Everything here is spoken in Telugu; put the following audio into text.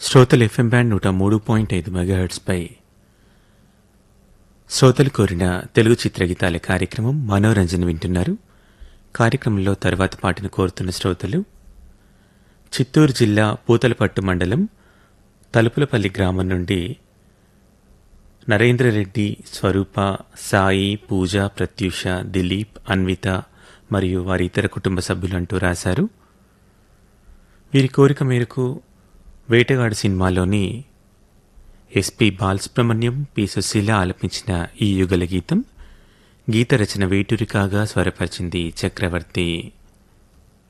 శ్రోతలు ఎఫ్ఎం బ్యాండ్ నూట మూడు పాయింట్ ఐదు మెగాహెర్ట్స్పై శ్రోతలు కోరిన తెలుగు చిత్రగీతాల కార్యక్రమం మనోరంజన్ వింటున్నారు కార్యక్రమంలో తర్వాత పాటను కోరుతున్న శ్రోతలు చిత్తూరు జిల్లా పూతలపట్టు మండలం తలుపులపల్లి గ్రామం నుండి నరేంద్రరెడ్డి స్వరూప సాయి పూజ ప్రత్యూష దిలీప్ అన్విత మరియు వారి ఇతర కుటుంబ సభ్యులు అంటూ రాశారు వీరి కోరిక మేరకు వేటగాడు సినిమాలోని ఎస్పి బాలసుబ్రహ్మణ్యం పి సుశీల ఆలపించిన ఈ యుగల గీతం గీత రచన వేటూరి కాగా స్వరపరిచింది చక్రవర్తి